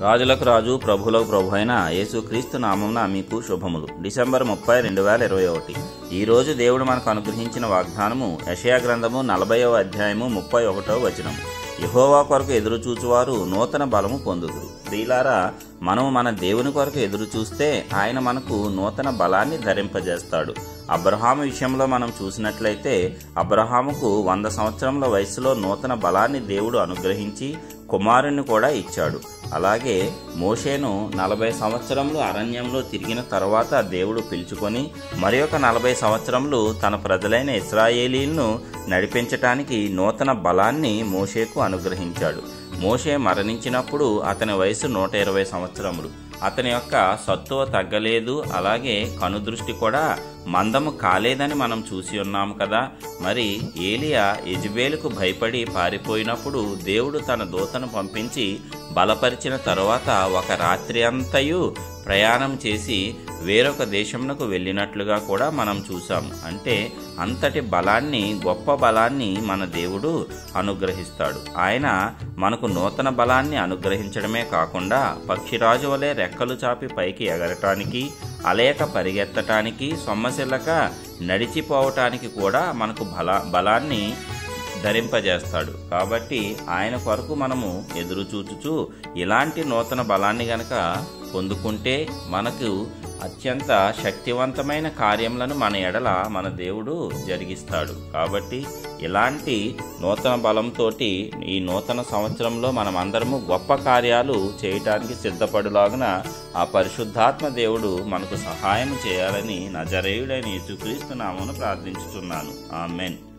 రాజులకు రాజు ప్రభులకు ప్రభు అయిన యేసుక్రీస్తు నామమున మీకు శుభములు డిసెంబర్ ముప్పై రెండు వేల ఇరవై ఒకటి ఈ రోజు దేవుడు మనకు అనుగ్రహించిన వాగ్దానము యషయా గ్రంథము నలభైవ అధ్యాయము ముప్పై ఒకటవ వచనం యహోవా కొరకు ఎదురు చూచువారు నూతన బలము పొందుదురు ప్రియులారా మనము మన దేవుని కొరకు ఎదురు చూస్తే ఆయన మనకు నూతన బలాన్ని ధరింపజేస్తాడు అబ్రహాము విషయంలో మనం చూసినట్లయితే అబ్రహాముకు వంద సంవత్సరముల వయసులో నూతన బలాన్ని దేవుడు అనుగ్రహించి కుమారుని కూడా ఇచ్చాడు అలాగే మోషేను నలభై సంవత్సరములు అరణ్యంలో తిరిగిన తర్వాత దేవుడు పిలుచుకొని మరి ఒక నలభై సంవత్సరములు తన ప్రజలైన ఇస్రాయేలీలను నడిపించటానికి నూతన బలాన్ని మోషేకు అనుగ్రహించాడు మోషే మరణించినప్పుడు అతని వయసు నూట ఇరవై సంవత్సరములు అతని యొక్క సత్తువ తగ్గలేదు అలాగే కనుదృష్టి కూడా మందము కాలేదని మనం చూసి ఉన్నాము కదా మరి ఏలియా యజబేలుకు భయపడి పారిపోయినప్పుడు దేవుడు తన దూతను పంపించి బలపరిచిన తరువాత ఒక రాత్రి అంతయు ప్రయాణం చేసి వేరొక దేశమునకు వెళ్ళినట్లుగా కూడా మనం చూసాం అంటే అంతటి బలాన్ని గొప్ప బలాన్ని మన దేవుడు అనుగ్రహిస్తాడు ఆయన మనకు నూతన బలాన్ని అనుగ్రహించడమే కాకుండా పక్షిరాజు వలె రెక్కలు చాపి పైకి ఎగరటానికి అలేక పరిగెత్తటానికి సొమ్మసిల్లక నడిచిపోవటానికి కూడా మనకు బల బలాన్ని ధరింపజేస్తాడు కాబట్టి ఆయన కొరకు మనము ఎదురు చూచుచూ ఇలాంటి నూతన బలాన్ని గనక పొందుకుంటే మనకు అత్యంత శక్తివంతమైన కార్యములను మన ఎడల మన దేవుడు జరిగిస్తాడు కాబట్టి ఇలాంటి నూతన బలంతో ఈ నూతన సంవత్సరంలో మనం అందరము గొప్ప కార్యాలు చేయటానికి సిద్ధపడులాగున ఆ పరిశుద్ధాత్మ దేవుడు మనకు సహాయం చేయాలని నజరేయుడైన యేసుక్రీస్తు నామను ప్రార్థించుతున్నాను ఆమెన్